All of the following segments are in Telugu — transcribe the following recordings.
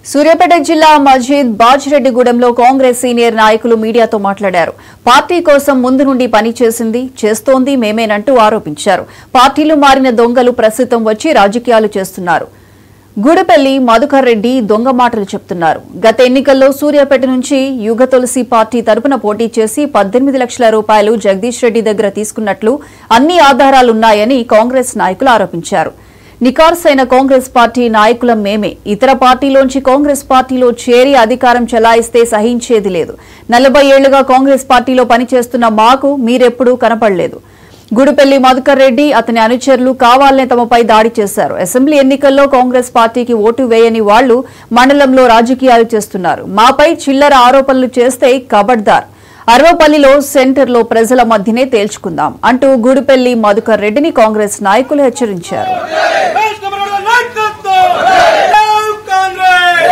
సూర్యాపేట జిల్లా మజీద్ బాజిరెడ్డిగూడెంలో కాంగ్రెస్ సీనియర్ నాయకులు మీడియాతో మాట్లాడారు పార్టీ కోసం ముందు నుండి పనిచేసింది చేస్తోంది మేమేనంటూ ఆరోపించారు పార్టీలు మారిన దొంగలు ప్రస్తుతం వచ్చి రాజకీయాలు చేస్తున్నారు గూడపల్లి మధుకర్ రెడ్డి దొంగ మాటలు చెప్తున్నారు గత ఎన్నికల్లో సూర్యాపేట నుంచి యుగ తులసి పార్టీ తరపున పోటీ చేసి పద్దెనిమిది లక్షల రూపాయలు జగదీష్ రెడ్డి దగ్గర తీసుకున్నట్లు అన్ని ఆధారాలున్నాయని కాంగ్రెస్ నాయకులు ఆరోపించారు నికార్సైన కాంగ్రెస్ పార్టీ నాయకులం మేమే ఇతర పార్టీలోంచి కాంగ్రెస్ పార్టీలో చేరి అధికారం చెలాయిస్తే సహించేది లేదు నలభై ఏళ్లుగా కాంగ్రెస్ పార్టీలో పనిచేస్తున్న మాకు మీరెప్పుడూ కనపడలేదు గుడిపల్లి మధుకర్ రెడ్డి అతని అనుచరులు కావాలనే తమపై దాడి చేశారు అసెంబ్లీ ఎన్నికల్లో కాంగ్రెస్ పార్టీకి ఓటు వేయని వాళ్లు మండలంలో రాజకీయాలు చేస్తున్నారు మాపై చిల్లర ఆరోపణలు చేస్తే కబడ్దార్ అరవపల్లిలో సెంటర్లో ప్రజల మధ్యనే తేల్చుకుందాం అంటూ గుడిపల్లి మధుకర్ రెడ్డిని కాంగ్రెస్ నాయకులు హెచ్చరించారు రాష్ట్రపతి నాయకత్వం జై కాంగ్రెస్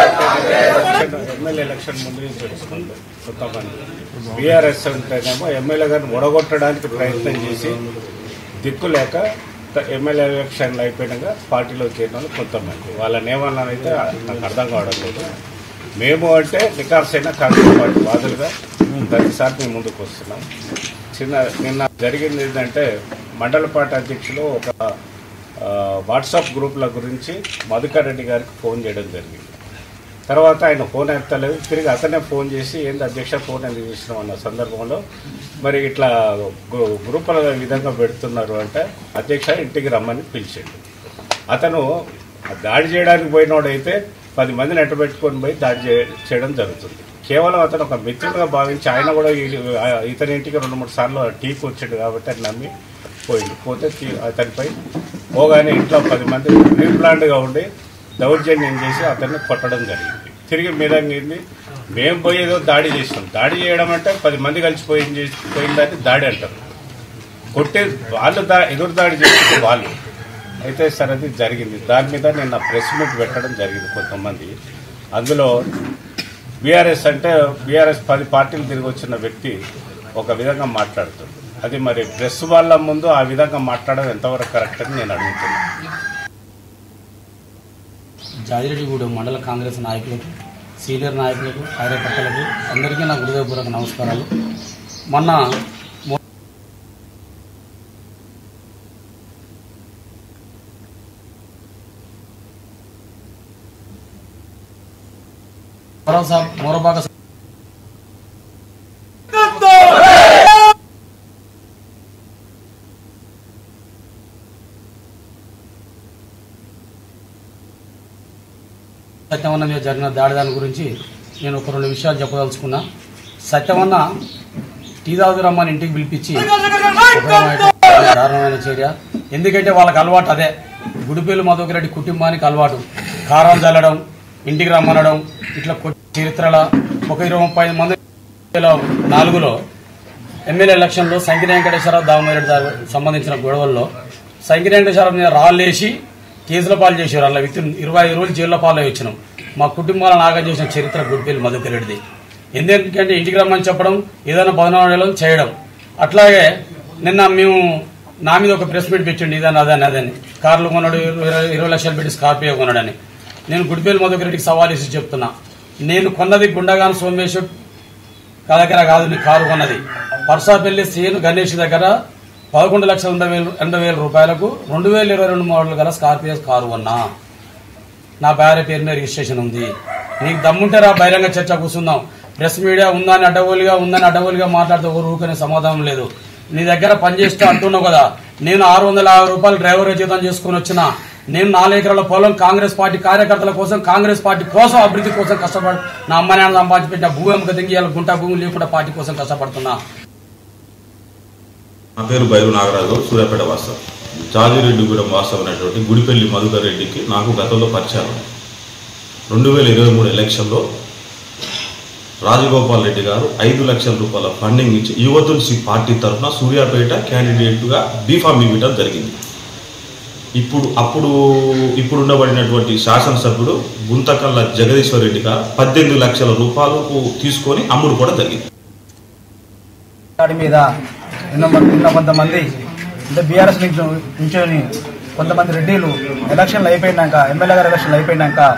ఎమ్మెల్యే ఎలక్షన్ ముందు నుంచి తెలుసుకుంది కొంతమంది బీఆర్ఎస్ ఉంటేనేమో ఎమ్మెల్యే గారిని ఒడగొట్టడానికి ప్రయత్నం చేసి దిక్కు లేక త- ఎమ్మెల్యే ఎలక్షన్లు అయిపోయినాక పార్టీలో చేరిన వాళ్ళు కొంతమంది వాళ్ళని ఏమన్నానైతే నాకు అర్థం కావడం లేదు మేము అంటే నికార్సైన కాంగ్రెస్ పార్టీ వాదులుగా ప్రతిసారి మేము ముందుకు వస్తున్నాం చిన్న నిన్న జరిగింది ఏంటంటే మండల పార్టీ అధ్యక్షులు ఒక ఆ, వాట్సాప్ గ్రూప్ల గురించి మధుకర్ రెడ్డి గారికి ఫోన్ చేయడం జరిగింది తర్వాత ఆయన ఫోన్ ఎత్తలేదు తిరిగి అతనే ఫోన్ చేసి ఏంది అధ్యక్ష ఫోన్ ఎందుకు చేసినాం అన్న సందర్భంలో మరి ఇట్లా గ్రూ- గ్రూపుల విధంగా పెడుతున్నారు అంటే అధ్యక్ష ఇంటికి రమ్మని పిలిచిండు అతను దాడి చేయడానికి పోయినోడైతే పది మందిని ఎట్ట పెట్టుకొని పోయి దాడి చే- చేయడం జరుగుతుంది కేవలం అతను ఒక మిత్రుడుగా భావించి ఆయన కూడా ఈ- ఇతని ఇంటికి రెండు మూడు సార్లు టీకి వచ్చాడు కాబట్టి అది నమ్మి పోయింది పోతే తీ- అతనిపై పోగానే ఇంట్లో పది మంది ప్లాంట్గా ఉండి దౌర్జన్యం చేసి అతన్ని కొట్టడం జరిగింది తిరిగి మీదంగింది మేము పోయి ఏదో దాడి చేసినాం దాడి చేయడం అంటే పది మంది కలిసిపోయింది పోయిందని దాడి అంటారు కొట్టే వాళ్ళు దా ఎదురు దాడి చేస్తే వాళ్ళు అయితే సరే అది జరిగింది దాని మీద నిన్న ప్రెస్ మీట్ పెట్టడం జరిగింది కొంతమంది అందులో బీఆర్ఎస్ అంటే బీఆర్ఎస్ పది పార్టీలు తిరిగి వచ్చిన వ్యక్తి ఒక విధంగా మాట్లాడుతుంది అది మరి ప్రెస్ వాళ్ళ ముందు ఆ విధంగా మాట్లాడడం ఎంతవరకు కరెక్ట్ అని నేను అడుగుతున్నాను జాజిరెడ్డిగూడెం మండల కాంగ్రెస్ నాయకులకు సీనియర్ నాయకులకు కార్యకర్తలకు అందరికీ నా హృదయపూర్వక నమస్కారాలు మొన్న మొ- మరోసా మరోభాగ సత్యవన్న మీద జరిగిన దాడి దాని గురించి నేను ఒక రెండు విషయాలు చెప్పదలుచుకున్నా సత్యవన్న టీ తాగు రమ్మని ఇంటికి పిలిపించి ఉగ్రమైన దారుణమైన చర్య ఎందుకంటే వాళ్ళకి అలవాటు అదే గుడిపేలు మధుకర్ రెడ్డి కుటుంబానికి అలవాటు కారం చల్లడం ఇంటికి రమ్మనడం ఇట్లా కొట్టి చరిత్రల ఒక ఇరవై ముప్పై ఐదు మంది వేల నాలుగులో ఎమ్మెల్యే ఎలక్షన్లో సంకిన వెంకటేశ్వరరావు దామరెడ్డి దారి సంబంధించిన గొడవల్లో సంకిన వెంకటేశ్వరరావు మీద రాళ్ళేసి కేసుల పాలు చేశారు అలా విత్ ఇరవై ఐదు రోజులు జైల్లో పాలు అయి వచ్చినాం మా కుటుంబాలను ఆగం చేసిన చరిత్ర గుడిపల్లి మధుకర్ రెడ్డిది ఎందుకంటే ఇంటికి రమ్మని చెప్పడం ఏదైనా బదనాలు చేయడం అట్లాగే నిన్న మేము నా మీద ఒక ప్రెస్ మీట్ పెట్టండి ఇదని అదని అదని కార్లు కొన్నాడు ఇరవై ఇరవై లక్షలు పెట్టి స్కార్పియో కొన్నాడని నేను గుడిపల్లి మధుకర్ రెడ్డికి సవాల్ ఇచ్చి చెప్తున్నా నేను కొన్నది గుండగాను సోమేశ్వర్ నా దగ్గర కాదు నీ కారు కొన్నది పర్సాపల్లి సీఎన్ గణేష్ దగ్గర పదకొండు లక్షల ఎనభై వేలు ఎనభై వేల రూపాయలకు రెండు వేల ఇరవై రెండు మోడల్ గల స్కార్పియో కారు కొన్నా నా భార్య పేరు మీద రిజిస్ట్రేషన్ ఉంది నీకు దమ్ముంటే రా బహిరంగ చర్చ కూర్చుందాం ప్రెస్ మీడియా ఉందని అడ్డగోలుగా ఉందని అడ్డగోలుగా మాట్లాడితే ఎవరు ఊరుకునే సమాధానం లేదు నీ దగ్గర పనిచేస్తూ అంటున్నావు కదా నేను ఆరు వందల యాభై రూపాయలు డ్రైవర్ జీతం చేసుకుని వచ్చిన నేను నాలుగు ఎకరాల పొలం కాంగ్రెస్ పార్టీ కార్యకర్తల కోసం కాంగ్రెస్ పార్టీ కోసం అభివృద్ధి కోసం కష్టపడి నా అమ్మ నాన్న సంపాదించి పెట్టిన భూమి అమ్మక దింగి ఇవాళ గుంట భూమి లేకుండా పార్టీ కోసం కష్టపడుతున్నా నా పేరు బైరు నాగరాజు సూర్యాపేట వాస్తవం జాజిరెడ్డిగూడెం వాస్తవం అనేటువంటి గుడిపల్లి మధుకర్ రెడ్డికి నాకు గతంలో పరిచయం రెండు వేల ఇరవై మూడు ఎలక్షన్లో రాజగోపాల్ రెడ్డి గారు ఐదు లక్షల రూపాయల ఫండింగ్ ఇచ్చి యువతులసి పార్టీ తరఫున సూర్యాపేట క్యాండిడేట్గా బీఫామ్ ఇవ్వడం జరిగింది ఇప్పుడు అప్పుడు ఇప్పుడు ఉండబడినటువంటి శాసనసభ్యుడు గుంతకల్ల జగదీశ్వర్ రెడ్డి గారు పద్దెనిమిది లక్షల రూపాయలకు తీసుకొని అమ్ముడు కూడా జరిగింది దాడి మీద నిన్న మన- నిన్న కొంతమంది అంటే బీఆర్ఎస్ నుంచి నుంచొని కొంతమంది రెడ్డిలు ఎలక్షన్లు అయిపోయినాక ఎమ్మెల్యే గారు ఎలక్షన్లు అయిపోయినాక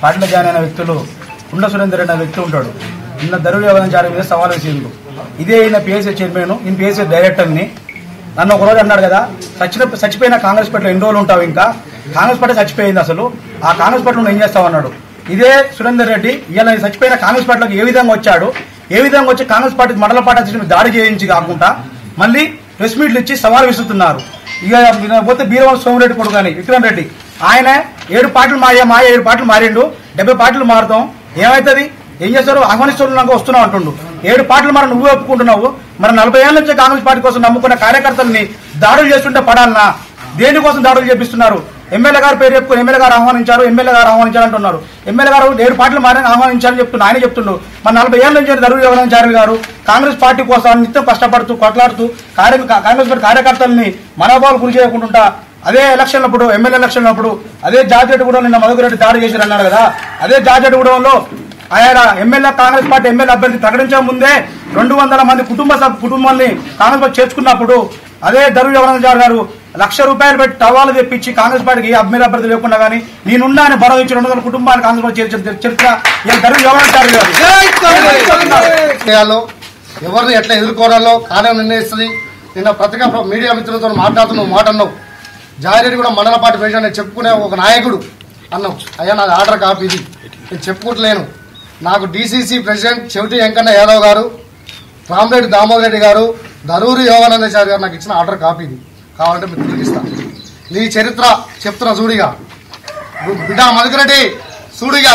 పార్టీలో జాయిన్ అయిన వ్యక్తులు ఉండ సురేందర్ అనే వ్యక్తి ఉంటాడు నిన్న దరువు వ్యవహారం మీద సవాల్ వేసిండు ఇదే ఈయన పిఎస్సీ చైర్మన్ ఈయన పిఎస్సీ డైరెక్టర్ని నన్ను ఒకరోజు అన్నాడు కదా చచ్చిన చచ్చిపోయిన కాంగ్రెస్ పార్టీలో ఎన్ని రోజులు ఉంటావు ఇంకా కాంగ్రెస్ పార్టీ చచ్చిపోయింది అసలు ఆ కాంగ్రెస్ పార్టీలో నువ్వు ఏం చేస్తావు అన్నాడు ఇదే సురేందర్ రెడ్డి ఇలా చచ్చిపోయిన కాంగ్రెస్ పార్టీలోకి ఏ విధంగా వచ్చాడు ఏ విధంగా వచ్చి కాంగ్రెస్ పార్టీ మండల పార్టీ అధ్యక్షుడి మీద దాడి చేయించి కాకుండా మళ్ళీ ప్రెస్ మీట్లు ఇచ్చి సవాల్ విసురుతున్నారు ఇక ఈయన పోతే బీరవరం సోమిరెడ్డి కొడుకు కానీ విక్రమ్ రెడ్డి ఆయన ఏడు పార్టీలు మాయా మాయ ఏడు పార్టీలు మారిండు డెబ్బై పార్టీలు మారుతాం ఏమవుతుంది ఏం చేస్తారు ఆహ్వానిస్తున్నాక వస్తున్నావు అంటుండు ఏడు పార్టీలు మరి నువ్వు ఒప్పుకుంటున్నావు మరి నలభై ఏళ్ళ నుంచి కాంగ్రెస్ పార్టీ కోసం నమ్ముకున్న కార్యకర్తల్ని దాడులు చేస్తుంటే పడాలనా దేనికోసం దాడులు చేపిస్తున్నారు ఎమ్మెల్యే గారు పేరు చెప్పుకుని ఎమ్మెల్యే గారు ఆహ్వానించారు ఎమ్మెల్యే గారు ఆహ్వానించారు అంటున్నారు ఎమ్మెల్యే గారు ఏడు పార్టీలు మారని ఆహ్వానించారని చెప్తున్నారు ఆయన చెప్తుండు మన నలభై ఏళ్ళ నుంచి దరువు యోగాచార్య గారు కాంగ్రెస్ పార్టీ కోసం నిత్యం కష్టపడుతూ కొట్లాడుతూ కార్య కాంగ్రెస్ పార్టీ కార్యకర్తల్ని మనోభావాలు గురి చేయకుండా అదే ఎలక్షన్ అప్పుడు ఎమ్మెల్యే ఎలక్షన్ అప్పుడు అదే జార్జెట్గూడ నిన్న మధుకర్ రెడ్డి దాడి చేశారు అన్నారు కదా అదే జార్జెట్గూడెంలో ఆయన ఎమ్మెల్యే కాంగ్రెస్ పార్టీ ఎమ్మెల్యే అభ్యర్థి ప్రకటించే ముందే రెండు వందల మంది కుటుంబ సభ్ కుటుంబాన్ని కాంగ్రెస్ పార్టీ చేర్చుకున్నప్పుడు అదే దరువు యవనంజార్ గారు లక్ష రూపాయలు పెట్టి టవాలు తెప్పించి కాంగ్రెస్ పార్టీకి ఏ ఎమ్మెల్యే అభ్యర్థి లేకుండా కానీ నేనున్నా అని భరోసా ఇచ్చి రెండు వందల కుటుంబాన్ని కాంగ్రెస్ పార్టీ చేర్చిన చరిత్ర ఇలా దరువు యవనంజార్ గారు చేయాలో ఎవరిని ఎట్లా ఎదుర్కోవాలో కార్యం నిర్ణయిస్తుంది నిన్న పత్రికా ప్ర- మీడియా మిత్రులతో మాట్లాడుతున్న మాట అన్నావు జాయిరెడ్డి కూడా మండల పార్టీ ప్రెసిడెంట్ అని చెప్పుకునే ఒక నాయకుడు అన్నావు అయ్యా నాది ఆర్డర్ కాపీ ఇది నేను చెప్పుకుంటలేను నాకు డీసీసీ ప్రెసిడెంట్ చెవిటి వెంకన్న యాదవ్ గారు రామరెడ్డి దామోదర్ రెడ్డి గారు దరూరి యోగానందాచారి గారు నాకు ఇచ్చిన ఆర్డర్ కాపీ ఇది కావాలంటే మీరు తిరిగిస్తాను నీ చరిత్ర చెప్తున్నా చూడిగా బిడ్డ మధుకరెడ్డి చూడిగా